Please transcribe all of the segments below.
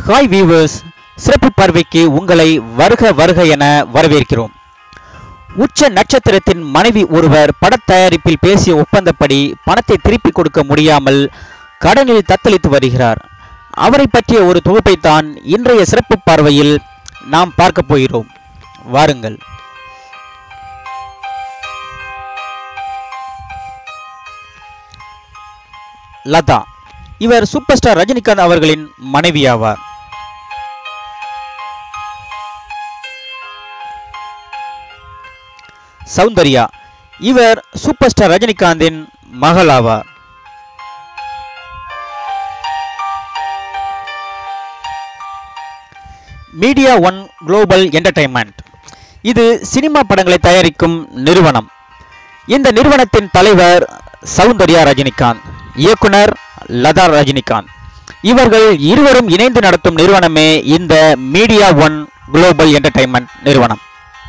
hi viewers சிறப்பு பார்வைக்கு உங்களை வருக வருக என வரவேற்கிறோம் உச்ச நட்சத்திரத்தின் மனைவி ஒருவர் படத் தயாரிப்பில் பேசிய ஒப்பந்தப்படி பணத்தை திருப்பி கொடுக்க முடியாமல் கடனில் தத்தளித்து வருகிறார் அவரை பற்றிய ஒரு தொகுப்பைத்தான் இன்றைய சிறப்பு பார்வையில் நாம் பார்க்க போகிறோம் வாருங்கள் லதா இவர் சூப்பர் ஸ்டார் ரஜினிகாந்த் அவர்களின் மனைவி ஆவார் சௌந்தர்யா இவர் சூப்பர் ஸ்டார் ரஜினிகாந்தின் மகள் ஆவார் மீடியா ஒன் குளோபல் என்டர்டைன்மெண்ட் இது சினிமா படங்களை தயாரிக்கும் நிறுவனம் இந்த நிறுவனத்தின் தலைவர் சௌந்தர்யா ரஜினிகாந்த் இயக்குனர் லதா ரஜினிகாந்த் இவர்கள் இருவரும் இணைந்து நடத்தும் நிறுவனமே இந்த மீடியா ஒன் குளோபல் என்டர்டைன்மெண்ட் நிறுவனம்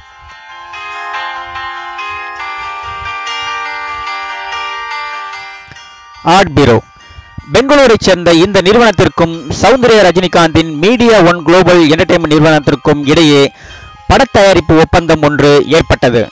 ஆர்ட் பீரோ பெங்களூரைச் சேர்ந்த இந்த நிறுவனத்திற்கும் சௌந்தர்யா ரஜினிகாந்தின் மீடியா ஒன் குளோபல் என்டர்டைன்மெண்ட் நிறுவனத்திற்கும் இடையே படத் தயாரிப்பு ஒப்பந்தம் ஒன்று ஏற்பட்டது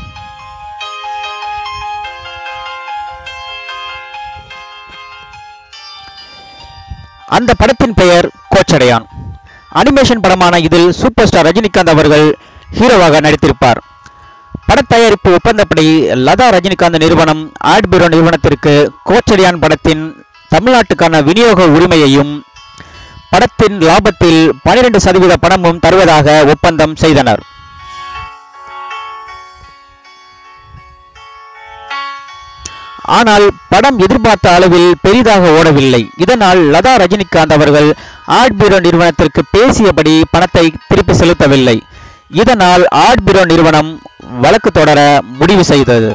அந்த படத்தின் பெயர் கோச்சடையான் அனிமேஷன் படமான இதில் சூப்பர் ஸ்டார் ரஜினிகாந்த் அவர்கள் ஹீரோவாக நடித்திருப்பார் படத் தயாரிப்பு ஒப்பந்தப்படி லதா ரஜினிகாந்த் நிறுவனம் ஆட் பீரோ நிறுவனத்திற்கு கோச்சடியான் படத்தின் தமிழ்நாட்டுக்கான விநியோக உரிமையையும் படத்தின் லாபத்தில் 12% சதவீத பணமும் தருவதாக ஒப்பந்தம் செய்தனர் ஆனால் படம் எதிர்பார்த்த அளவில் பெரிதாக ஓடவில்லை இதனால் லதா ரஜினிகாந்த் அவர்கள் ஆட் பீரோ நிறுவனத்திற்கு பேசியபடி பணத்தை திருப்பி செலுத்தவில்லை இதனால் ஆட் பீரோ நிறுவனம் வழக்கு தொடர முடிவு செய்தது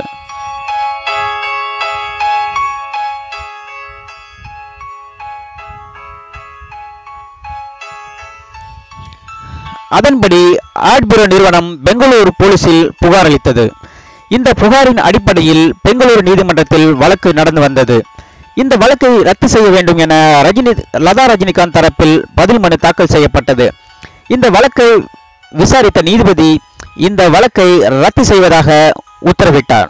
அதன்படி ஆட் பீரோ நிறுவனம் பெங்களூரு போலீசில் புகார் அளித்தது இந்த புகாரின் அடிப்படையில் பெங்களூரு நீதிமன்றத்தில் வழக்கு நடந்து வந்தது இந்த வழக்கை ரத்து செய்ய வேண்டும் என ரஜினி லதா ரஜினிகாந்த் தரப்பில் பதில் மனு தாக்கல் செய்யப்பட்டது இந்த வழக்கை விசாரித்த நீதிபதி இந்த வழக்கை ரத்து செய்வதாக உத்தரவிட்டார்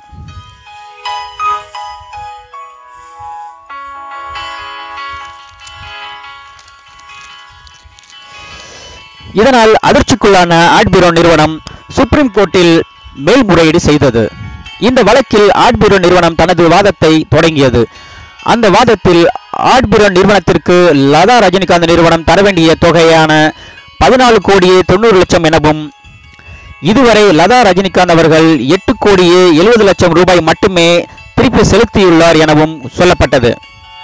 இதனால் அதிர்ச்சிக்குள்ளான ஆட் பீரோ நிறுவனம் சுப்ரீம் கோர்ட்டில் மேல்முறையீடு செய்தது இந்த வழக்கில் ஆட் பீரோ நிறுவனம் தனது வாதத்தை தொடங்கியது அந்த வாதத்தில் ஆட் பீரோ நிறுவனத்திற்கு லதா ரஜினிகாந்த் நிறுவனம் தர வேண்டிய தொகையான பதினாலு கோடியே தொண்ணூறு லட்சம் எனவும் இதுவரை லதா ரஜினிகாந்த் அவர்கள் எட்டு கோடியே எழுபது லட்சம் ரூபாய் மட்டுமே திருப்பி செலுத்தியுள்ளார் எனவும் சொல்லப்பட்டது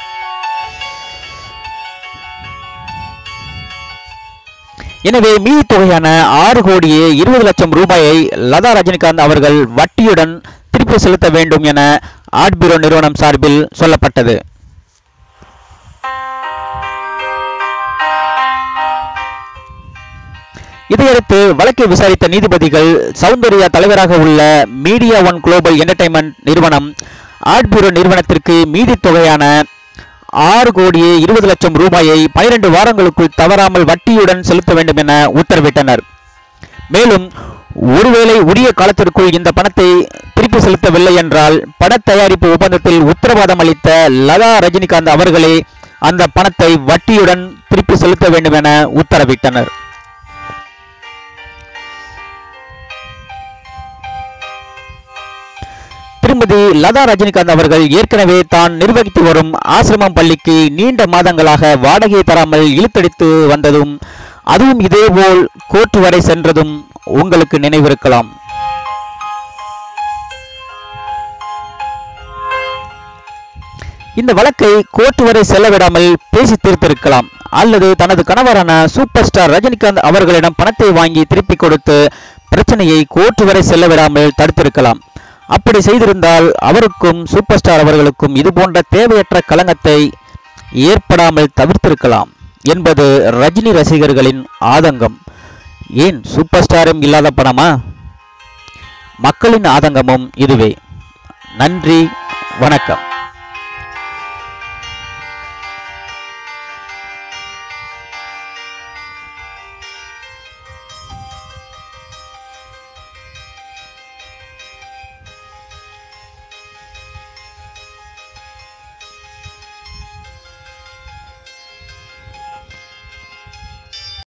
எனவே மீதி தொகையான ஆறு கோடியே இருபது லட்சம் ரூபாயை லதா ரஜினிகாந்த் அவர்கள் வட்டியுடன் திருப்பி செலுத்த வேண்டும் என ஆட் பீரோ நிறுவனம் சார்பில் சொல்லப்பட்டது இதையடுத்து வழக்கை விசாரித்த நீதிபதிகள் சௌந்தர்யா தலைவராக உள்ள மீடியா ஒன் குளோபல் என்டர்டைன்மெண்ட் நிறுவனம் ஆட் பீரோ நிறுவனத்திற்கு மீதி தொகையான ஆறு கோடியே இருபது லட்சம் ரூபாயை பனிரெண்டு வாரங்களுக்குள் தவறாமல் வட்டியுடன் செலுத்த வேண்டும் என உத்தரவிட்டனர் மேலும் ஒருவேளை உரிய காலத்திற்குள் இந்த பணத்தை திருப்பி செலுத்தவில்லை என்றால் படத் தயாரிப்பு ஒப்பந்தத்தில் உத்தரவாதம் அளித்த லதா ரஜினிகாந்த் அவர்களே அந்த பணத்தை வட்டியுடன் திருப்பி செலுத்த வேண்டும் என உத்தரவிட்டனர் திருமதி லதா ரஜினிகாந்த் அவர்கள் ஏற்கனவே தான் நிர்வகித்து வரும் ஆசிரமம் பள்ளிக்கு நீண்ட மாதங்களாக வாடகை தராமல் இழுத்தடித்து வந்ததும் அதுவும் இதேபோல் கோர்ட் வரை சென்றதும் உங்களுக்கு நினைவிருக்கலாம் இந்த வழக்கை கோர்ட் வரை செல்ல விடாமல் பேசி தீர்த்திருக்கலாம் அல்லது தனது கணவரான சூப்பர் ஸ்டார் ரஜினிகாந்த் அவர்களிடம் பணத்தை வாங்கி திருப்பி கொடுத்து பிரச்சனையை கோர்ட் வரை செல்ல விடாமல் தடுத்திருக்கலாம் அப்படி செய்திருந்தால் அவருக்கும் சூப்பர் ஸ்டார் அவர்களுக்கும் இது போன்ற தேவையற்ற களங்கத்தை ஏற்படாமல் தவிர்த்திருக்கலாம் என்பது ரஜினி ரசிகர்களின் ஆதங்கம் ஏன் சூப்பர் ஸ்டாரும் இல்லாத படமா மக்களின் ஆதங்கமும் இதுவே நன்றி வணக்கம்